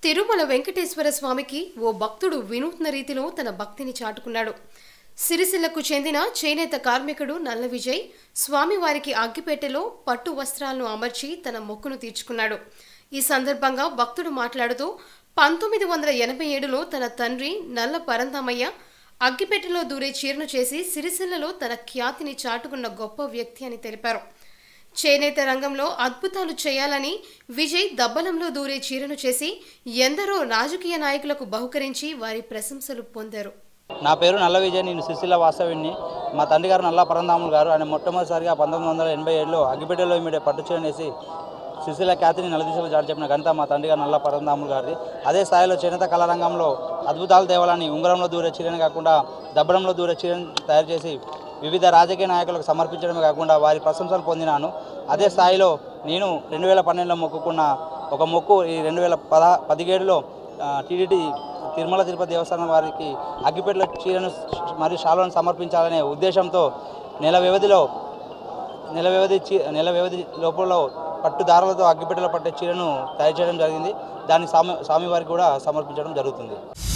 తిరుమల వెంకటేశ్వర స్వామికి ఓ భక్తుడు వినూత్న రీతిలో తన భక్తిని చాటుకున్నాడు సిరిసిల్లకు చెందిన చేనేత కార్మికుడు నల్ల విజయ్ స్వామివారికి అగ్గిపెట్టెలో పట్టు వస్త్రాలను అమర్చి తన మొక్కును తీర్చుకున్నాడు ఈ సందర్భంగా భక్తుడు మాట్లాడుతూ పంతొమ్మిది వందల ఎనభై ఏడులో తన తండ్రి నల్ల పరంతమయ్య అగ్గిపెట్టెలో దూరే చీరను చేసి సిరిసిల్లలో తన ఖ్యాతిని చాటుకున్న గొప్ప వ్యక్తి అని తెలిపారు చేనేత రంగంలో అద్భుతాలు చేయాలని విజయ్ దబ్బలంలో దూరే చీరను చేసి ఎందరో రాజకీయ నాయకులకు బహుకరించి వారి ప్రశంసలు పొందారు నా పేరు నల్ల విజయ్ నేను సిరిసిల్ల వాస్తవ్యుని మా తండ్రి గారు నల్ల పరంధాములు గారు ఆయన మొట్టమొదటిసారిగా పంతొమ్మిది వందల ఎనభై ఏడులో అగ్గిపెట్టెలో మీడే పట్టు చేనేసి సిరిసిల్ల ఖ్యాతిని నలదిశలో చాటి చెప్పిన ఘనత మా తండ్రి గారు నల్ల పరంధాములు గారిది అదే స్థాయిలో చేనేత కళారంగంలో అద్భుతాలు తేవాలని ఉంగరంలో దూరే చీరని కాకుండా దబ్బడంలో దూరే చీరని తయారు చేసి వివిధ రాజకీయ నాయకులకు సమర్పించడమే కాకుండా వారి ప్రశంసలు పొందినాను అదే స్థాయిలో నేను రెండు వేల పన్నెండులో మొక్కుకున్న ఒక మొక్కు ఈ రెండు వేల పద పదిహేడులో టీడీటీ తిరుమల తిరుపతి దేవస్థానం వారికి అగ్గిపెట్టెల చీరను మరియు శాలను సమర్పించాలనే ఉద్దేశంతో నెల వ్యవధిలో నెల వ్యవధి చీ నెల వ్యవధి లోపల పట్టు దారాలతో అగ్గిపెట్టెలో పట్టే చీరను తయారు చేయడం జరిగింది దాన్ని స్వామి స్వామివారికి కూడా సమర్పించడం జరుగుతుంది